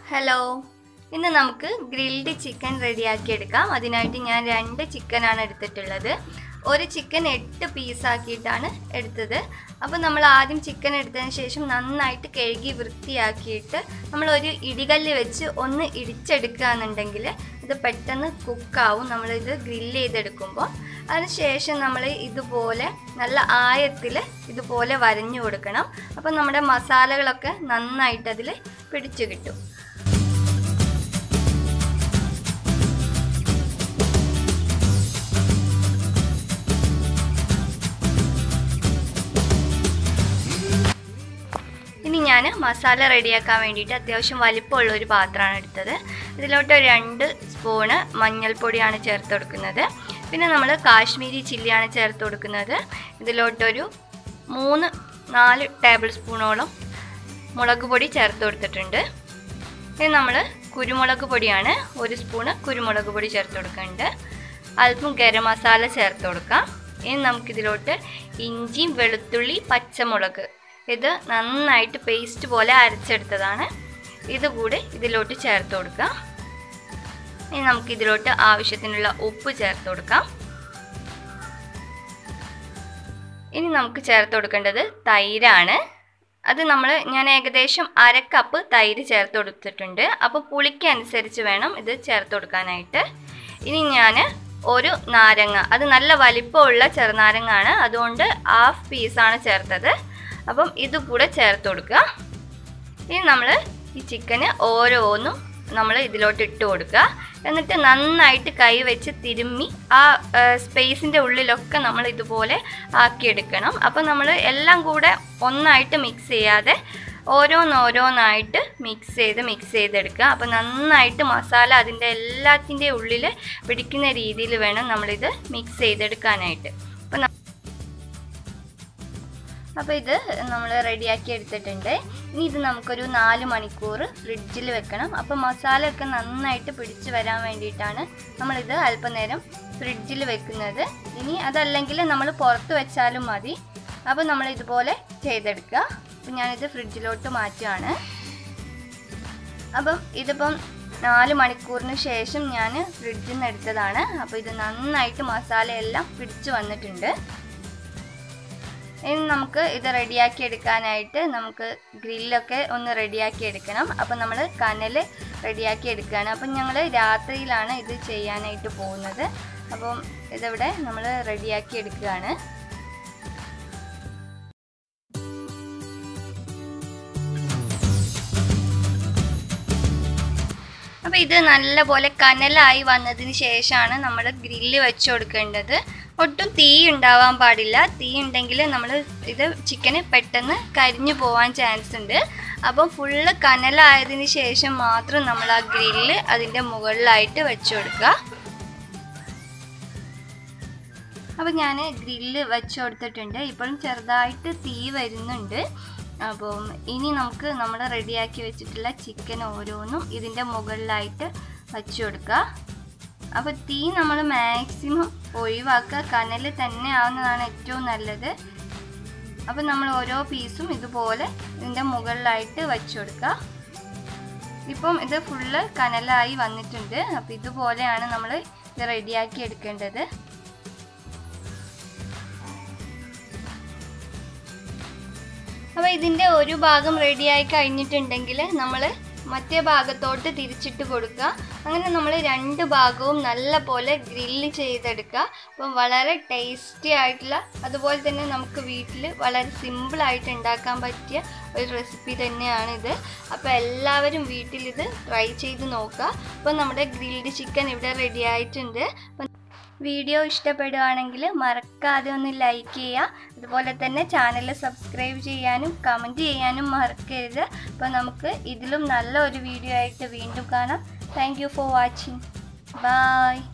hello ഇന്ന് നമുക്ക് grilled chicken റെഡിയാക്കി എടുക്കാം അതിനായിട്ട് ഞാൻ രണ്ട് ചിക്കനാണ് എടുത്തിട്ടുള്ളത് ഒരു ചിക്കൻ എട്ട് പീസാക്കിയിട്ടാണ് എടുത്തത് അപ്പോൾ നമ്മൾ ആദ്യം ചിക്കൻ എടുത്തതിന് ശേഷം നന്നായിട്ട് കഴുകി വൃത്തിയാക്കിയിട്ട് നമ്മൾ ഒരു ഇടികല്ല് വെച്ച് ഒന്ന് ഇടിച്ചെടുക്കുകയെന്നുണ്ടെങ്കിൽ ഇത് പെട്ടെന്ന് കുക്കാവും നമ്മളിത് ഗ്രില്ല് ചെയ്തെടുക്കുമ്പോൾ അതിനുശേഷം നമ്മൾ ഇതുപോലെ നല്ല ആയത്തിൽ ഇതുപോലെ വരഞ്ഞു കൊടുക്കണം അപ്പോൾ നമ്മുടെ മസാലകളൊക്കെ നന്നായിട്ട് അതിൽ പിടിച്ചു കിട്ടും ഇനി ഞാൻ മസാല റെഡിയാക്കാൻ വേണ്ടിയിട്ട് അത്യാവശ്യം വലിപ്പമുള്ള ഒരു പാത്രമാണ് എടുത്തത് ഇതിലോട്ട് ഒരു രണ്ട് സ്പൂണ് മഞ്ഞൾപ്പൊടിയാണ് ചേർത്ത് കൊടുക്കുന്നത് പിന്നെ നമ്മൾ കാശ്മീരി ചില്ലിയാണ് ചേർത്ത് കൊടുക്കുന്നത് ഇതിലോട്ടൊരു മൂന്ന് നാല് ടേബിൾ സ്പൂണോളം മുളക് പൊടി ചേർത്ത് കൊടുത്തിട്ടുണ്ട് ഇനി നമ്മൾ കുരുമുളക് പൊടിയാണ് ഒരു സ്പൂണ് കുരുമുളക് പൊടി ചേർത്ത് കൊടുക്കുന്നുണ്ട് അല്പം ഗരം മസാല ചേർത്ത് കൊടുക്കാം ഇനി നമുക്കിതിലോട്ട് ഇഞ്ചിയും വെളുത്തുള്ളി പച്ചമുളക് ഇത് നന്നായിട്ട് പേസ്റ്റ് പോലെ അരച്ചെടുത്തതാണ് ഇത് കൂടി ഇതിലോട്ട് ചേർത്ത് കൊടുക്കാം ഇനി നമുക്ക് ഇതിലോട്ട് ആവശ്യത്തിനുള്ള ഉപ്പ് ചേർത്ത് കൊടുക്കാം ഇനി നമുക്ക് ചേർത്ത് കൊടുക്കേണ്ടത് തൈരാണ് അത് നമ്മൾ ഞാൻ ഏകദേശം അര കപ്പ് തൈര് ചേർത്ത് കൊടുത്തിട്ടുണ്ട് അപ്പോൾ പുളിക്ക് അനുസരിച്ച് വേണം ഇത് ചേർത്ത് കൊടുക്കാനായിട്ട് ഇനി ഞാൻ ഒരു നാരങ്ങ അത് നല്ല വലിപ്പമുള്ള ചെറുനാരങ്ങാണ് അതുകൊണ്ട് ഹാഫ് പീസാണ് ചേർത്തത് അപ്പം ഇത് കൂടെ ചേർത്ത് കൊടുക്കുക ഇനി നമ്മൾ ഈ ചിക്കന് ഓരോന്നും നമ്മൾ ഇതിലോട്ട് ഇട്ട് കൊടുക്കുക എന്നിട്ട് നന്നായിട്ട് കൈ വെച്ച് തിരുമ്മി ആ സ്പേസിൻ്റെ ഉള്ളിലൊക്കെ നമ്മൾ ഇതുപോലെ ആക്കിയെടുക്കണം അപ്പം നമ്മൾ എല്ലാം കൂടെ ഒന്നായിട്ട് മിക്സ് ചെയ്യാതെ ഓരോന്നോരോന്നായിട്ട് മിക്സ് ചെയ്ത് മിക്സ് ചെയ്തെടുക്കുക അപ്പോൾ നന്നായിട്ട് മസാല അതിൻ്റെ എല്ലാത്തിൻ്റെ ഉള്ളിൽ പിടിക്കുന്ന രീതിയിൽ വേണം നമ്മളിത് മിക്സ് ചെയ്തെടുക്കാനായിട്ട് അപ്പം അപ്പോൾ ഇത് നമ്മൾ റെഡിയാക്കി എടുത്തിട്ടുണ്ട് ഇനി ഇത് നമുക്കൊരു നാല് മണിക്കൂർ ഫ്രിഡ്ജിൽ വെക്കണം അപ്പോൾ മസാലയൊക്കെ നന്നായിട്ട് പിടിച്ച് വരാൻ വേണ്ടിയിട്ടാണ് നമ്മളിത് അല്പനേരം ഫ്രിഡ്ജിൽ വെക്കുന്നത് ഇനി അതല്ലെങ്കിൽ നമ്മൾ പുറത്ത് വെച്ചാലും മതി അപ്പോൾ നമ്മൾ ഇതുപോലെ ചെയ്തെടുക്കുക അപ്പം ഞാനിത് ഫ്രിഡ്ജിലോട്ട് മാറ്റുകയാണ് അപ്പം ഇതിപ്പം നാല് മണിക്കൂറിന് ശേഷം ഞാൻ ഫ്രിഡ്ജിൽ നിന്ന് എടുത്തതാണ് അപ്പോൾ ഇത് നന്നായിട്ട് മസാലയെല്ലാം പിടിച്ചു വന്നിട്ടുണ്ട് ഇനി നമുക്ക് ഇത് റെഡിയാക്കി എടുക്കാനായിട്ട് നമുക്ക് ഗ്രില്ലൊക്കെ ഒന്ന് റെഡിയാക്കി എടുക്കണം അപ്പം നമ്മൾ കനൽ റെഡിയാക്കി എടുക്കുകയാണ് അപ്പം ഞങ്ങൾ രാത്രിയിലാണ് ഇത് ചെയ്യാനായിട്ട് പോകുന്നത് അപ്പം ഇതിവിടെ നമ്മൾ റെഡിയാക്കി എടുക്കുകയാണ് അപ്പോൾ ഇത് നല്ലപോലെ കനലായി വന്നതിന് ശേഷമാണ് നമ്മൾ ഗ്രില്ല് വെച്ച് കൊടുക്കേണ്ടത് ഒട്ടും തീ ഉണ്ടാവാൻ പാടില്ല തീ ഉണ്ടെങ്കിൽ നമ്മൾ ഇത് ചിക്കന് പെട്ടെന്ന് കരിഞ്ഞു പോകാൻ ചാൻസ് ഉണ്ട് അപ്പം ഫുള്ള് കനലായതിന് ശേഷം മാത്രം നമ്മൾ ആ ഗ്രില്ല് അതിൻ്റെ മുകളിലായിട്ട് വെച്ച് കൊടുക്കുക അപ്പം ഞാൻ ഗ്രില്ല് വെച്ച് കൊടുത്തിട്ടുണ്ട് ഇപ്പോഴും ചെറുതായിട്ട് തീ വരുന്നുണ്ട് അപ്പം ഇനി നമുക്ക് നമ്മൾ റെഡിയാക്കി വെച്ചിട്ടുള്ള ചിക്കൻ ഓരോന്നും ഇതിൻ്റെ മുകളിലായിട്ട് വച്ചു കൊടുക്കുക അപ്പോൾ തീ നമ്മൾ മാക്സിമം ഒഴിവാക്കുക കനൽ തന്നെ ആവുന്നതാണ് ഏറ്റവും നല്ലത് അപ്പോൾ നമ്മൾ ഓരോ പീസും ഇതുപോലെ ഇതിൻ്റെ മുകളിലായിട്ട് വച്ചു കൊടുക്കുക ഇപ്പം ഇത് ഫുള്ള് കനലായി വന്നിട്ടുണ്ട് അപ്പോൾ ഇതുപോലെയാണ് നമ്മൾ ഇത് റെഡിയാക്കി എടുക്കേണ്ടത് അപ്പോൾ ഇതിൻ്റെ ഒരു ഭാഗം റെഡിയായി കഴിഞ്ഞിട്ടുണ്ടെങ്കിൽ നമ്മൾ മറ്റേ ഭാഗത്തോട്ട് തിരിച്ചിട്ട് കൊടുക്കുക അങ്ങനെ നമ്മൾ രണ്ട് ഭാഗവും നല്ല പോലെ ഗ്രില്ല് ചെയ്തെടുക്കുക അപ്പം വളരെ ടേസ്റ്റി ആയിട്ടുള്ള അതുപോലെ തന്നെ നമുക്ക് വീട്ടിൽ വളരെ സിമ്പിളായിട്ട് ഉണ്ടാക്കാൻ പറ്റിയ ഒരു റെസിപ്പി തന്നെയാണിത് അപ്പോൾ എല്ലാവരും വീട്ടിൽ ഇത് ട്രൈ ചെയ്ത് നോക്കുക അപ്പം നമ്മുടെ ഗ്രിൽഡ് ചിക്കൻ ഇവിടെ റെഡി ആയിട്ടുണ്ട് അപ്പം വീഡിയോ ഇഷ്ടപ്പെടുകയാണെങ്കിൽ മറക്കാതെ ഒന്ന് ലൈക്ക് ചെയ്യുക അതുപോലെ തന്നെ ചാനൽ സബ്സ്ക്രൈബ് ചെയ്യാനും കമൻറ്റ് ചെയ്യാനും മറക്കരുത് അപ്പോൾ നമുക്ക് ഇതിലും നല്ല ഒരു വീഡിയോ ആയിട്ട് വീണ്ടും കാണാം താങ്ക് ഫോർ വാച്ചിങ് ബൈ